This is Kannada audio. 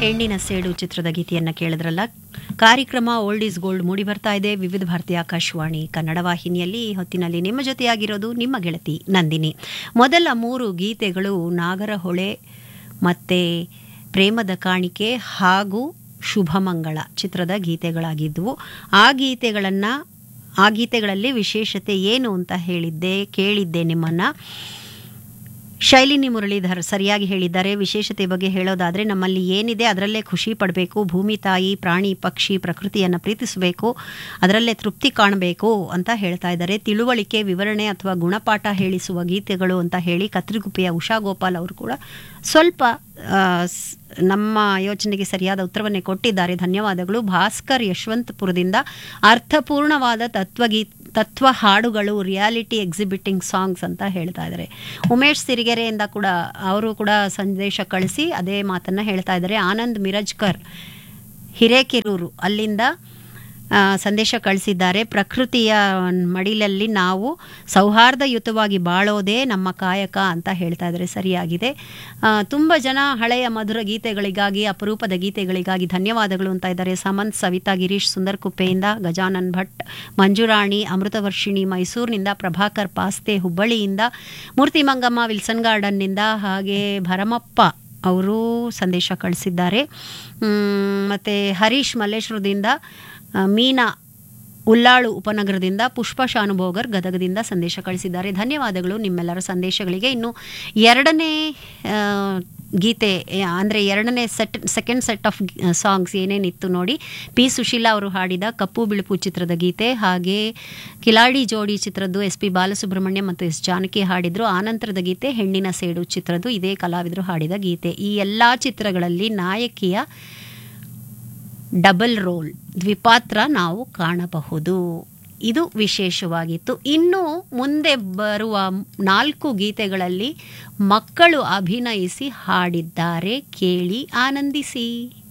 ಹೆಣ್ಣಿನ ಸೇಡು ಚಿತ್ರದ ಗೀತೆಯನ್ನ ಕೇಳಿದ್ರಲ್ಲ ಕಾರ್ಯಕ್ರಮ ಓಲ್ಡ್ ಈಸ್ ಗೋಲ್ಡ್ ಮೂಡಿ ಬರ್ತಾ ಇದೆ ವಿವಿಧ ಭಾರತಿ ಆಕಾಶವಾಣಿ ಕನ್ನಡ ವಾಹಿನಿಯಲ್ಲಿ ಈ ಹೊತ್ತಿನಲ್ಲಿ ನಿಮ್ಮ ಜೊತೆಯಾಗಿರೋದು ನಿಮ್ಮ ಗೆಳತಿ ನಂದಿನಿ ಮೊದಲ ಮೂರು ಗೀತೆಗಳು ನಾಗರಹೊಳೆ ಮತ್ತೆ ಪ್ರೇಮದ ಕಾಣಿಕೆ ಹಾಗೂ ಶುಭಮಂಗಳ ಚಿತ್ರದ ಗೀತೆಗಳಾಗಿದ್ದವು ಆ ಗೀತೆಗಳನ್ನು ಆ ಗೀತೆಗಳಲ್ಲಿ ವಿಶೇಷತೆ ಏನು ಅಂತ ಹೇಳಿದ್ದೆ ಕೇಳಿದ್ದೆ ನಿಮ್ಮನ್ನು ಶೈಲಿನಿ ಮುರಳೀಧರ್ ಸರಿಯಾಗಿ ಹೇಳಿದ್ದಾರೆ ವಿಶೇಷತೆ ಬಗ್ಗೆ ಹೇಳೋದಾದರೆ ನಮ್ಮಲ್ಲಿ ಏನಿದೆ ಅದರಲ್ಲೇ ಖುಷಿ ಪಡಬೇಕು ಭೂಮಿ ತಾಯಿ ಪ್ರಾಣಿ ಪಕ್ಷಿ ಪ್ರಕೃತಿಯನ್ನು ಪ್ರೀತಿಸಬೇಕು ಅದರಲ್ಲೇ ತೃಪ್ತಿ ಕಾಣಬೇಕು ಅಂತ ಹೇಳ್ತಾ ಇದ್ದಾರೆ ತಿಳುವಳಿಕೆ ವಿವರಣೆ ಅಥವಾ ಗುಣಪಾಠ ಹೇಳಿಸುವ ಗೀತೆಗಳು ಅಂತ ಹೇಳಿ ಕತ್ರಿಗುಪ್ಪೆಯ ಉಷಾ ಗೋಪಾಲ್ ಅವರು ಕೂಡ ಸ್ವಲ್ಪ ಆ, ಸ್- ನಮ್ಮ ಯೋಚನೆಗೆ ಸರಿಯಾದ ಉತ್ತರವನ್ನೇ ಕೊಟ್ಟಿದ್ದಾರೆ ಧನ್ಯವಾದಗಳು ಭಾಸ್ಕರ್ ಯಶವಂತಪುರದಿಂದ ಅರ್ಥಪೂರ್ಣವಾದ ತತ್ವಗೀತ್ ತತ್ವ ಹಾಡುಗಳು ರಿಯಾಲಿಟಿ ಎಕ್ಸಿಬಿಟಿಂಗ್ ಸಾಂಗ್ಸ್ ಅಂತ ಹೇಳ್ತಾ ಇದ್ದಾರೆ ಉಮೇಶ್ ಸಿರಿಗೆರೆಯಿಂದ ಕೂಡ ಅವರು ಕೂಡ ಸಂದೇಶ ಕಳಿಸಿ ಅದೇ ಮಾತನ್ನು ಹೇಳ್ತಾ ಇದ್ದಾರೆ ಆನಂದ್ ಮಿರಜ್ಕರ್ ಹಿರೇಕೆರೂರು ಅಲ್ಲಿಂದ ಆ, ಸಂದೇಶ ಕಳಿಸಿದ್ದಾರೆ ಪ್ರಕೃತಿಯ ಮಡಿಲಲ್ಲಿ ನಾವು ಸೌಹಾರ್ದಯುತವಾಗಿ ಬಾಳೋದೇ ನಮ್ಮ ಕಾಯಕ ಅಂತ ಹೇಳ್ತಾ ಇದ್ದಾರೆ ಸರಿಯಾಗಿದೆ ಆ, ತುಂಬ ಜನ ಹಳೆಯ ಮಧುರ ಗೀತೆಗಳಿಗಾಗಿ ಅಪರೂಪದ ಗೀತೆಗಳಿಗಾಗಿ ಧನ್ಯವಾದಗಳು ಅಂತ ಇದ್ದಾರೆ ಸಮಂತ್ ಸವಿತಾ ಗಿರೀಶ್ ಸುಂದರ್ ಕುಪ್ಪೆಯಿಂದ ಗಜಾನನ್ ಭಟ್ ಮಂಜುರಾಣಿ ಅಮೃತವರ್ಷಿಣಿ ಮೈಸೂರಿನಿಂದ ಪ್ರಭಾಕರ್ ಪಾಸ್ತೆ ಹುಬ್ಬಳ್ಳಿಯಿಂದ ಮೂರ್ತಿ ಮಂಗಮ್ಮ ವಿಲ್ಸನ್ ಗಾರ್ಡನ್ನಿಂದ ಹಾಗೆ ಭರಮಪ್ಪ ಅವರು ಸಂದೇಶ ಕಳಿಸಿದ್ದಾರೆ ಮ್, ಮತ್ತೆ ಹರೀಶ್ ಮಲ್ಲೇಶ್ವರದಿಂದ ಆ, ಮೀನಾ ಉಲ್ಲಾಳು ಉಪನಗರದಿಂದ ಪುಷ್ಪ ಶಾನುಭೋಗರ್ ಗದಗದಿಂದ ಸಂದೇಶ ಕಳಿಸಿದ್ದಾರೆ ಧನ್ಯವಾದಗಳು ನಿಮ್ಮೆಲ್ಲರ ಸಂದೇಶಗಳಿಗೆ ಇನ್ನು ಎರಡನೇ ಆ, ಗೀತೆ ಅಂದರೆ ಎರಡನೇ set second set of songs ಏನೇನಿತ್ತು ನೋಡಿ ಪಿ ಸುಶೀಲಾ ಅವರು ಹಾಡಿದ ಕಪ್ಪು ಬಿಳುಪು ಚಿತ್ರದ ಗೀತೆ ಹಾಗೆ ಕಿಲಾಡಿ ಜೋಡಿ ಚಿತ್ರದ್ದು ಎಸ್ ಪಿ ಬಾಲಸುಬ್ರಹ್ಮಣ್ಯ ಮತ್ತು ಎಸ್ ಜಾನಕಿ ಹಾಡಿದ್ರು ಆನಂತರದ ಗೀತೆ ಹೆಣ್ಣಿನ ಸೇಡು ಚಿತ್ರದ್ದು ಇದೇ ಕಲಾವಿದರು ಹಾಡಿದ ಗೀತೆ ಈ ಎಲ್ಲ ಚಿತ್ರಗಳಲ್ಲಿ ನಾಯಕಿಯ ಡಬಲ್ ರೋಲ್ ದ್ವಿಪಾತ್ರ ನಾವು ಕಾಣಬಹುದು ಇದು ವಿಶೇಷವಾಗಿತ್ತು ಇನ್ನು ಮುಂದೆ ಬರುವ ನಾಲ್ಕು ಗೀತೆಗಳಲ್ಲಿ ಮಕ್ಕಳು ಅಭಿನಯಿಸಿ ಹಾಡಿದ್ದಾರೆ ಕೇಳಿ ಆನಂದಿಸಿ